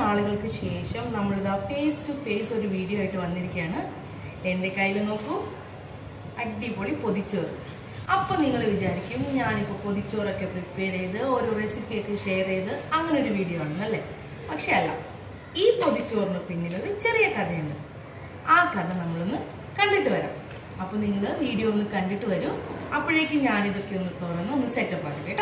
നാളുകൾക്ക് ശേഷം നമ്മളിതാ ഫേസ് ടു ഫേസ് ഒരു വീഡിയോ ആയിട്ട് വന്നിരിക്കുകയാണ് എൻ്റെ കയ്യിൽ നോക്കൂ അടിപൊളി പൊതിച്ചോറ് അപ്പോൾ നിങ്ങൾ വിചാരിക്കും ഞാനിപ്പോൾ പൊതിച്ചോറൊക്കെ പ്രിപ്പയർ ചെയ്ത് ഓരോ റെസിപ്പിയൊക്കെ ഷെയർ ചെയ്ത് അങ്ങനെ ഒരു വീഡിയോ ആണ് അല്ലേ പക്ഷെ അല്ല ഈ പൊതിച്ചോറിന് പിന്നിലൊരു ചെറിയ കഥയുണ്ട് ആ കഥ നമ്മളൊന്ന് കണ്ടിട്ട് വരാം അപ്പോൾ നിങ്ങൾ വീഡിയോ ഒന്ന് കണ്ടിട്ട് വരൂ അപ്പോഴേക്കും ഞാനിതൊക്കെ ഒന്ന് തുറന്ന് ഒന്ന് സെറ്റപ്പ് ആക്കി കേട്ടോ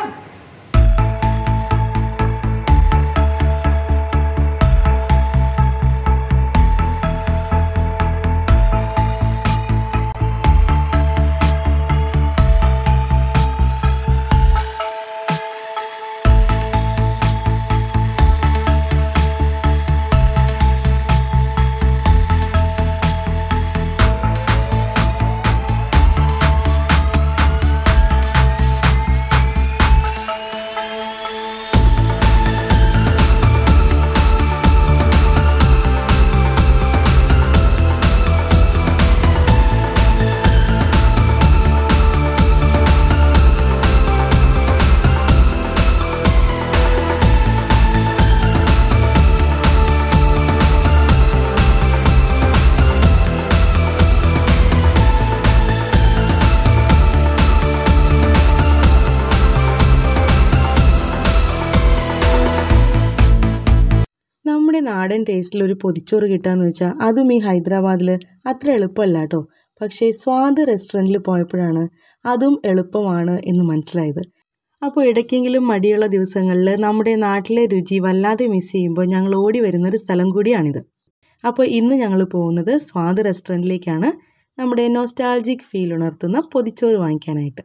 നമ്മുടെ നാടൻ ടേസ്റ്റിൽ ഒരു പൊതിച്ചോറ് കിട്ടാന്ന് വെച്ചാൽ അതും ഈ ഹൈദരാബാദിൽ അത്ര എളുപ്പമല്ല കേട്ടോ പക്ഷേ സ്വാദ് റെസ്റ്റോറൻറ്റിൽ പോയപ്പോഴാണ് അതും എളുപ്പമാണ് എന്ന് മനസ്സിലായത് അപ്പോൾ ഇടയ്ക്കെങ്കിലും മടിയുള്ള ദിവസങ്ങളിൽ നമ്മുടെ നാട്ടിലെ രുചി വല്ലാതെ മിസ് ചെയ്യുമ്പോൾ ഞങ്ങൾ ഓടി വരുന്നൊരു സ്ഥലം കൂടിയാണിത് അപ്പോൾ ഇന്ന് ഞങ്ങൾ പോകുന്നത് സ്വാദ് റെസ്റ്റോറൻറ്റിലേക്കാണ് നമ്മുടെ നോസ്റ്റാൾജിക് ഫീൽ ഉണർത്തുന്ന പൊതിച്ചോറ് വാങ്ങിക്കാനായിട്ട്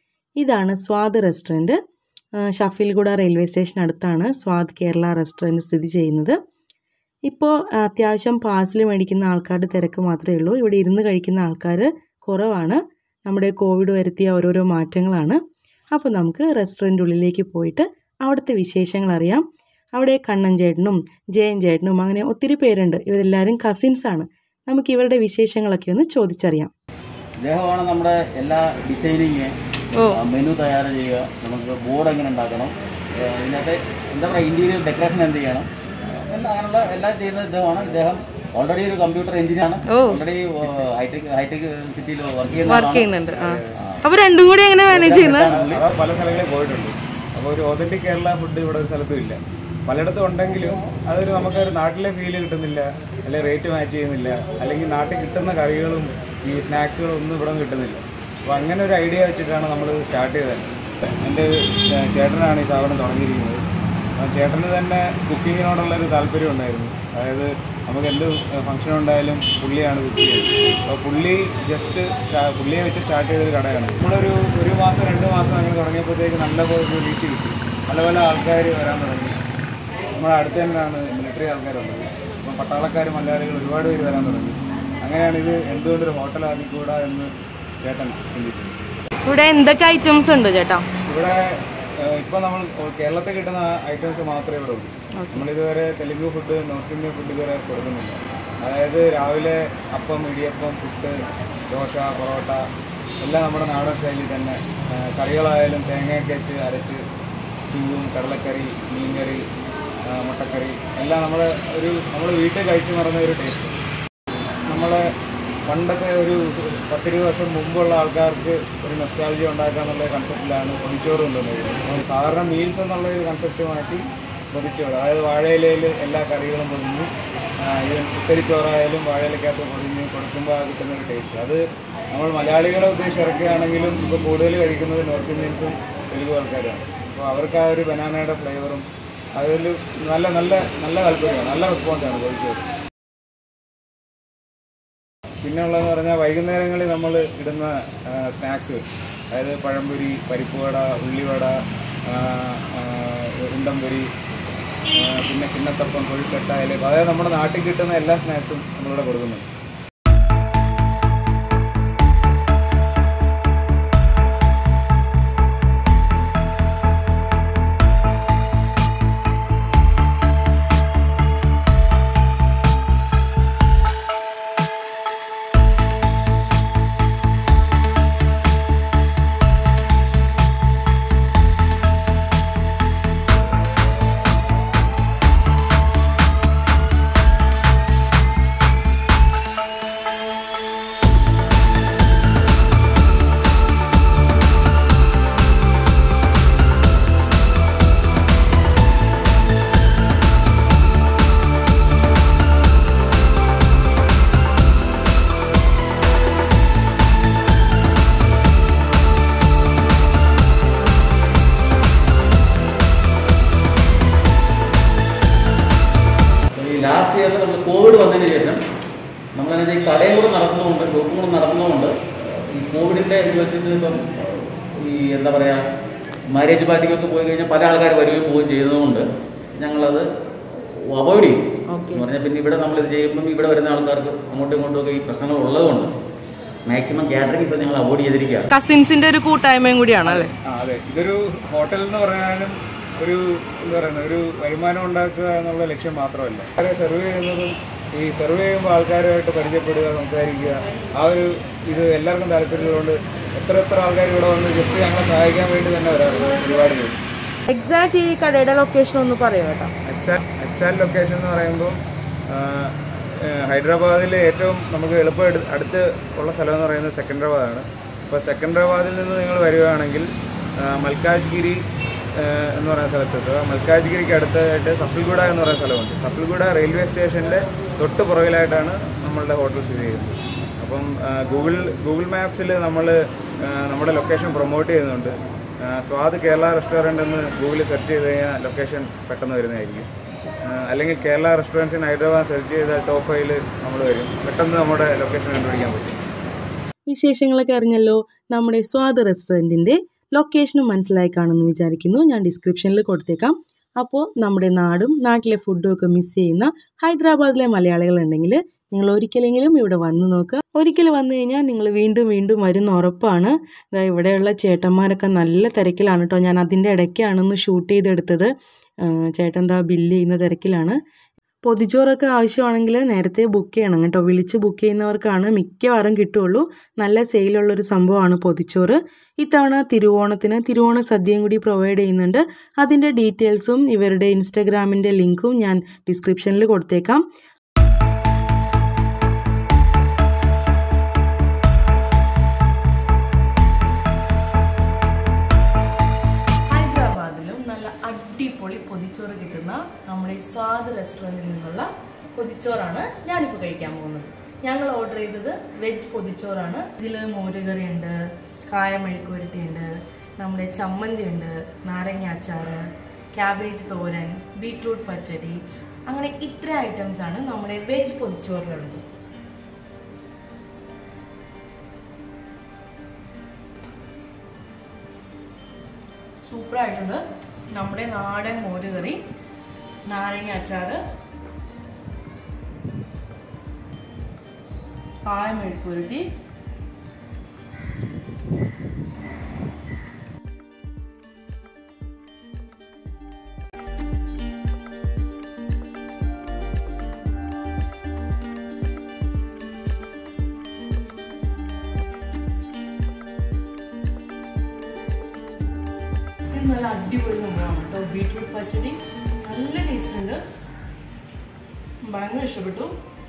ഇതാണ് സ്വാദ് റെസ്റ്റോറൻറ്റ് ഷഫീൽഗുഡ റെയിൽവേ സ്റ്റേഷൻ അടുത്താണ് സ്വാദ് കേരള റെസ്റ്റോറൻറ്റ് സ്ഥിതി ചെയ്യുന്നത് ഇപ്പോൾ അത്യാവശ്യം പാഴ്സൽ മേടിക്കുന്ന ആൾക്കാരുടെ തിരക്ക് മാത്രമേ ഉള്ളൂ ഇവിടെ ഇരുന്ന് കഴിക്കുന്ന ആൾക്കാർ കുറവാണ് നമ്മുടെ കോവിഡ് വരുത്തിയ ഓരോരോ മാറ്റങ്ങളാണ് അപ്പോൾ നമുക്ക് റെസ്റ്റോറൻറ്റ് ഉള്ളിലേക്ക് പോയിട്ട് അവിടുത്തെ വിശേഷങ്ങൾ അറിയാം അവിടെ കണ്ണൻ ചേട്ടനും ജയൻ ചേട്ടനും അങ്ങനെ ഒത്തിരി പേരുണ്ട് ഇവരെല്ലാവരും കസിൻസാണ് നമുക്ക് ഇവരുടെ വിശേഷങ്ങളൊക്കെ ഒന്ന് ചോദിച്ചറിയാം ഇദ്ദേഹമാണ് നമ്മുടെ എല്ലാ ഡിസൈനിങ് മെനു തയ്യാർ ചെയ്യുക നമുക്ക് ബോർഡ് എങ്ങനെ ഉണ്ടാക്കണം ഏഹ് ഇതിനകത്ത് എന്താ പറയുക ഇന്റീരിയർ ഡെക്കറേഷൻ എന്ത് ചെയ്യണം എല്ലാം അങ്ങനെയുള്ള എല്ലാം ചെയ്യുന്നത് ഇദ്ദേഹമാണ് ഇദ്ദേഹം ഓൾറെഡി ഒരു കമ്പ്യൂട്ടർ എഞ്ചിനീയർ ആണ് ഓൾറെഡി ഹൈടെക് ഹൈടെക് സിറ്റിയിൽ വർക്ക് വർക്ക് ചെയ്യുന്ന ചെയ്യുന്നുണ്ട് ആ അപ്പോൾ രണ്ടും കൂടി എങ്ങനെ മാനേജ് ചെയ്യുന്നത് അതാ പല സ്ഥലങ്ങളിൽ പോയിട്ടുണ്ട് അപ്പോൾ ഒരു ഒതന്റിക് കേരള ഫുഡ് ഇവിടെ ഒരു സ്ഥലത്തും ഇല്ല പലയിടത്തും ഉണ്ടെങ്കിലും അതൊരു നമുക്കൊരു നാട്ടിലെ ഫീല് കിട്ടുന്നില്ല അല്ലെങ്കിൽ റേറ്റ് മാച്ച് ചെയ്യുന്നില്ല അല്ലെങ്കിൽ നാട്ടിൽ കിട്ടുന്ന കറികളും ഈ സ്നാക്സുകളും ഒന്നും ഇവിടെ നിന്ന് കിട്ടുന്നില്ല അപ്പോൾ അങ്ങനെ ഒരു ഐഡിയ വെച്ചിട്ടാണ് നമ്മൾ സ്റ്റാർട്ട് ചെയ്തത് എൻ്റെ ചേട്ടനാണ് ഈ സ്ഥാപനം തുടങ്ങിയിരിക്കുന്നത് ആ ചേട്ടന് തന്നെ കുക്കിങ്ങിനോടുള്ള ഒരു താല്പര്യം ഉണ്ടായിരുന്നു അതായത് നമുക്ക് എന്ത് ഫംഗ്ഷൻ ഉണ്ടായാലും പുള്ളിയാണ് കുക്ക് ചെയ്യുന്നത് അപ്പോൾ പുള്ളി ജസ്റ്റ് പുള്ളിയെ വെച്ച് സ്റ്റാർട്ട് ചെയ്തൊരു കടയാണ് നമ്മളൊരു ഒരു മാസം രണ്ട് മാസം അങ്ങനെ തുടങ്ങിയപ്പോഴത്തേക്ക് നല്ല പോലെ ഒരു റീച്ച് കിട്ടി പല പല ആൾക്കാർ വരാൻ തുടങ്ങി നമ്മുടെ അടുത്ത് തന്നെയാണ് മിലിറ്ററി ആൾക്കാരുള്ളത് അപ്പം പട്ടാളക്കാർ മലയാളികൾ ഒരുപാട് പേര് വരാൻ തുടങ്ങി അങ്ങനെയാണ് ഇത് എന്തുകൊണ്ടൊരു ഹോട്ടലാക്കിക്കൂടാ എന്ന് ചേട്ടൻ ചിന്തിച്ചത് ഇവിടെ എന്തൊക്കെ ഐറ്റംസ് ഉണ്ട് ചേട്ടാ ഇവിടെ ഏഹ്, ഇപ്പൊ നമ്മൾ കേരളത്തിൽ കിട്ടുന്ന ഐറ്റംസ് മാത്രമേ ഇവിടെ ഉള്ളൂ നമ്മളിതുവരെ Telugu food North Indian food ഇതുവരെ കൊടുക്കുന്നില്ല അതായത് രാവിലെ അപ്പം ഇടിയപ്പം പുട്ട് ദോശ പൊറോട്ട എല്ലാം നമ്മുടെ നാടൻ സ്റ്റൈലിൽ തന്നെ ഏഹ്, കറികളായാലും തേങ്ങയൊക്കെ വെച്ച് അരച്ച് സ്റ്റൂവും കടലക്കറി മീൻകറി ഏഹ്, മുട്ടക്കറി എല്ലാം നമ്മൾ ഒരു നമ്മൾ വീട്ടിൽ കഴിച്ചു മറന്ന ഒരു ടേസ്റ്റ് നമ്മളെ പണ്ടത്തെ ഒരു പത്തിരുപത് വർഷം മുമ്പുള്ള ആൾക്കാർക്ക് ഒരു നൊസ്റ്റാൾജി ഉണ്ടാക്കാന്നുള്ള കൺസെപ്റ്റിലാണ് പൊതിച്ചോറ് കൊണ്ടുവന്നത് അപ്പോൾ സാധാരണ മീൽസ് എന്നുള്ള ഒരു കൺസെപ്റ്റ് മാറ്റി പൊതിച്ചോറ് അതായത് വാഴയിലയിൽ എല്ലാ കറികളും പൊതിഞ്ഞ് ഈവൻ കുത്തരിച്ചോറായാലും വാഴയിലക്കകത്ത് പൊതിഞ്ഞ് കൊടുക്കുമ്പോൾ അത് കിട്ടുന്ന ഒരു ടേസ്റ്റ് അത് നമ്മൾ മലയാളികളെ ഉദ്ദേശിച്ച് ഇറക്കുകയാണെങ്കിലും ഇപ്പോൾ കൂടുതൽ കഴിക്കുന്നത് നോർത്ത് ഇന്ത്യൻസും തെലുഗു ആൾക്കാരാണ് അപ്പോൾ അവർക്ക് ആ ഒരു ബനാനയുടെ ഫ്ലേവറും അതിൽ നല്ല നല്ല നല്ല താല്പര്യമാണ് നല്ല റെസ്പോൺസാണ് പൊതിച്ചോറ് പിന്നെ ഉള്ളതെന്ന് പറഞ്ഞാൽ വൈകുന്നേരങ്ങളിൽ നമ്മൾ ഇടുന്ന സ്നാക്സ് അതായത് പഴംപൊരി പരിപ്പുവട ഉള്ളിവട ആ, ആ, ഉണ്ടംപൊരി ആ, പിന്നെ കിണ്ണത്തപ്പം കൊഴുക്കട്ട ഇലപ്പം അതായത് നമ്മുടെ നാട്ടിൽ കിട്ടുന്ന എല്ലാ സ്നാക്സും നമ്മളിവിടെ കൊടുക്കുന്നുണ്ട് കോവിഡ് വന്നതിന് ശേഷം നമ്മളതിനെ ഈ കടയും കൂടെ നടത്തുന്നതുകൊണ്ട് ഷോപ്പും കൂടെ നടത്തുന്നതുകൊണ്ട് ഈ കോവിഡിൻ്റെ ഇത് വെച്ചിട്ട് ഇപ്പം ഈ എന്താ പറയുക മാരേജ് പാർട്ടിക്കൊക്കെ പോയി കഴിഞ്ഞാൽ പല ആൾക്കാർ വരികയും പോവുകയും ചെയ്യുന്നതുകൊണ്ട് ഞങ്ങളത് അവോയ്ഡ് ചെയ്യും എന്ന് പറഞ്ഞാൽ പിന്നെ ഇവിടെ നമ്മളിത് ചെയ്യുമ്പം ഇവിടെ വരുന്ന ആൾക്കാർക്ക് അങ്ങോട്ടും ഇങ്ങോട്ടും ഒക്കെ ഈ പ്രശ്നങ്ങൾ ഉള്ളതുകൊണ്ട് മാക്സിമം കാറ്ററിംഗ് ഇപ്പോൾ ഞങ്ങൾ അവോയ്ഡ് ചെയ്തിരിക്കുകയാണ് കസിൻസിന്റെ ഒരു കൂട്ടായ്മയും കൂടിയാണ് അല്ലേ ആ അതെ ഇതൊരു ഹോട്ടൽ എന്ന് പറയാനും ഒരു എന്താ പറയുന്നത് ഒരു വരുമാനം ഉണ്ടാക്കുക എന്നുള്ള ലക്ഷ്യം മാത്രമല്ല ആരെ സെർവ് ചെയ്യുന്നതും ഈ സെർവ് ചെയ്യുമ്പോൾ ആൾക്കാരുമായിട്ട് പരിചയപ്പെടുക സംസാരിക്കുക ആ ഒരു ഇത് എല്ലാവർക്കും താല്പര്യമുള്ളതുകൊണ്ട് എത്ര എത്ര ആൾക്കാർ ഇവിടെ വന്ന് ജസ്റ്റ് ഞങ്ങളെ സഹായിക്കാൻ വേണ്ടി തന്നെ വരാറുണ്ട് ഒരുപാട് പേര് എക്സാക്ട് ഈ കടയുടെ ലൊക്കേഷൻ ഒന്ന് പറയൂ കേട്ടോ എക്സാക്ട് എക്സാക്ട് ലൊക്കേഷൻ എന്ന് പറയുമ്പോൾ ഹൈദരാബാദിൽ ഏറ്റവും നമുക്ക് എളുപ്പം എടു- അടുത്ത് ഉള്ള സ്ഥലം എന്ന് പറയുന്നത് സെക്കൻഡറാബാദാണ് അപ്പോൾ സെക്കൻഡറാബാദിൽ നിന്ന് നിങ്ങൾ വരികയാണെങ്കിൽ ആ, മൽക്കാജ്ഗിരി ആ, എന്ന് പറയുന്ന സ്ഥലത്തെത്തുക മൽക്കാജ്ഗിരിക്ക് അടുത്തായിട്ട് സഫൽഗുഡ എന്ന് പറയുന്ന സ്ഥലമുണ്ട് സഫൽഗുഡ റെയിൽവേ സ്റ്റേഷൻ്റെ തൊട്ട് പുറകിലായിട്ടാണ് നമ്മളുടെ ഹോട്ടൽ സ്ഥിതി ചെയ്യുന്നത് അപ്പം ആ, ഗൂഗിൾ ഗൂഗിൾ മാപ്സിൽ നമ്മൾ നമ്മുടെ ലൊക്കേഷൻ പ്രൊമോട്ട് ചെയ്യുന്നുണ്ട് ആ, സ്വാദ് കേരള റെസ്റ്റോറൻ്റ് എന്ന് ഗൂഗിളിൽ സെർച്ച് ചെയ്ത് കഴിഞ്ഞാൽ ലൊക്കേഷൻ പെട്ടെന്ന് വരുന്നതായിരിക്കും ആ, അല്ലെങ്കിൽ Kerala restaurants in Hyderabad search ചെയ്താൽ ടോപ്പ് ഫൈവിൽ നമ്മൾ വരും പെട്ടെന്ന് നമ്മുടെ ലൊക്കേഷൻ കണ്ടുപിടിക്കാൻ പറ്റും വിശേഷങ്ങളൊക്കെ അറിഞ്ഞല്ലോ നമ്മുടെ സ്വാദ് റെസ്റ്റോറൻറ്റിൻ്റെ ലൊക്കേഷനും മനസ്സിലായി കാണുമെന്ന് വിചാരിക്കുന്നു ഞാൻ ഡിസ്ക്രിപ്ഷനിൽ കൊടുത്തേക്കാം അപ്പോൾ നമ്മുടെ നാടും നാട്ടിലെ ഫുഡും ഒക്കെ മിസ് ചെയ്യുന്ന ഹൈദരാബാദിലെ മലയാളികളുണ്ടെങ്കിൽ നിങ്ങൾ ഒരിക്കലെങ്കിലും ഇവിടെ വന്ന് നോക്കുക ഒരിക്കൽ വന്നു കഴിഞ്ഞാൽ നിങ്ങൾ വീണ്ടും വീണ്ടും വരുന്ന ഉറപ്പാണ് ഇതാ ഇവിടെയുള്ള ചേട്ടന്മാരൊക്കെ നല്ല തിരക്കിലാണ് കേട്ടോ ഞാൻ അതിൻ്റെ ഇടയ്ക്കാണൊന്ന് ഷൂട്ട് ചെയ്തെടുത്തത് ആ, ചേട്ടൻ എന്താ ബില്ല് ചെയ്യുന്ന തിരക്കിലാണ് പൊതിച്ചോറൊക്കെ ആവശ്യമാണെങ്കിൽ നേരത്തെ ബുക്ക് ചെയ്യണം കേട്ടോ വിളിച്ച് ബുക്ക് ചെയ്യുന്നവർക്കാണ് മിക്കവാറും കിട്ടുള്ളൂ നല്ല സെയിലുള്ളൊരു സംഭവമാണ് പൊതിച്ചോറ് ഇത്തവണ തിരുവോണത്തിന് തിരുവോണ സദ്യയും കൂടി പ്രൊവൈഡ് ചെയ്യുന്നുണ്ട് അതിൻ്റെ ഡീറ്റെയിൽസും ഇവരുടെ ഇൻസ്റ്റഗ്രാമിൻ്റെ ലിങ്കും ഞാൻ ഡിസ്ക്രിപ്ഷനിൽ കൊടുത്തേക്കാം ഹൈദരാബാദിലും നല്ല അടിപൊളി പൊതിച്ചോറ് കിട്ടുന്ന നമ്മുടെ സ്വാദ് റെസ്റ്റോറൻറ്റിൽ നിന്നുള്ള പൊതിച്ചോറാണ് ഞാനിപ്പോൾ കഴിക്കാൻ പോകുന്നത് ഞങ്ങൾ ഓർഡർ ചെയ്തത് വെജ് പൊതിച്ചോറാണ് ഇതിൽ മോരുകറി ഉണ്ട് കായമെഴുക്കുവരട്ടി ഉണ്ട് നമ്മുടെ ചമ്മന്തി ഉണ്ട് നാരങ്ങ അച്ചാറ് ക്യാബേജ് തോരൻ ബീട്രൂട്ട് പച്ചടി അങ്ങനെ ഇത്ര ഐറ്റംസ് ആണ് നമ്മുടെ വെജ് പൊതിച്ചോറിലുള്ളത് സൂപ്പറായിട്ടുണ്ട് നമ്മുടെ നാടൻ മോരുകറി നാരങ്ങ അച്ചാറ് കായം മെഴുക്കുരുട്ടി ഇത് നല്ല അടിപൊളി സംഭവമാണ് കേട്ടോ ബീട്രൂട്ട് പച്ചടി നല്ല ടേസ്റ്റ് ഉണ്ട് ഭയങ്കര ഇഷ്ടപ്പെട്ടു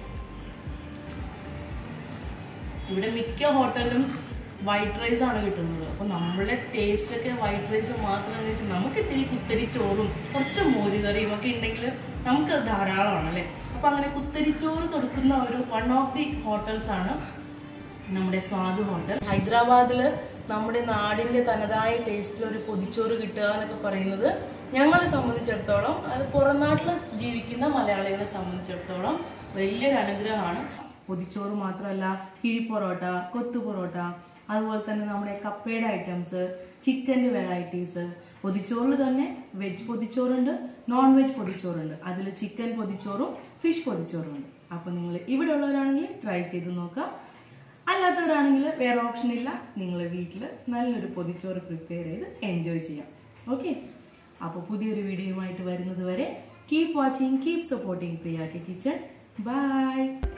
ഇവിടെ മിക്ക ഹോട്ടലിലും വൈറ്റ് റൈസ് ആണ് കിട്ടുന്നത് അപ്പോൾ നമ്മുടെ ടേസ്റ്റ് ഒക്കെ വൈറ്റ് റൈസ് മാത്രം എന്ന് വെച്ചാൽ നമുക്ക് ഇത്തിരി കുത്തരി ചോറും കുറച്ച് മോരുകറിയും ഒക്കെ ഉണ്ടെങ്കിൽ നമുക്ക് അത് ധാരാളമാണ് അല്ലേ അപ്പോൾ അങ്ങനെ കുത്തരിച്ചോറ് കൊടുക്കുന്ന ഒരു വൺ ഓഫ് ദി ഹോട്ടൽസ് ആണ് നമ്മുടെ സ്വാദ് ഹോട്ടൽ ഹൈദരാബാദിൽ നമ്മുടെ നാടിന്റെ തനതായ ടേസ്റ്റിൽ ഒരു പൊതിച്ചോറ് കിട്ടുക എന്നൊക്കെ പറയുന്നത് ഞങ്ങളെ സംബന്ധിച്ചിടത്തോളം അത് പുറം നാട്ടിൽ ജീവിക്കുന്ന മലയാളികളെ സംബന്ധിച്ചിടത്തോളം വലിയൊരു അനുഗ്രഹമാണ് പൊതിച്ചോറ് മാത്രമല്ല കിഴി പൊറോട്ട കൊത്തു പൊറോട്ട അതുപോലെ തന്നെ നമ്മുടെ കപ്പയുടെ ഐറ്റംസ് ചിക്കൻ്റെ വെറൈറ്റീസ് പൊതിച്ചോറിൽ തന്നെ വെജ് പൊതിച്ചോറുണ്ട് നോൺ വെജ് പൊതിച്ചോറുണ്ട് അതിൽ ചിക്കൻ പൊതിച്ചോറും ഫിഷ് പൊതിച്ചോറും ഉണ്ട് അപ്പോൾ നിങ്ങൾ ഇവിടെ ഉള്ളവരാണെങ്കിൽ ട്രൈ ചെയ്ത് നോക്കുക അല്ലാത്തവരാണെങ്കിൽ വേറെ ഓപ്ഷൻ ഇല്ല നിങ്ങൾ വീട്ടിൽ നല്ലൊരു പൊതിച്ചോറ് പ്രിപ്പയർ ചെയ്ത് എൻജോയ് ചെയ്യാം ഓക്കെ അപ്പോൾ പുതിയൊരു വീഡിയോയുമായിട്ട് വരുന്നത് വരെ കീപ് വാച്ചിങ് കീപ് സപ്പോർട്ടിങ് പ്രിയാക്കി കിച്ചൺ ബൈ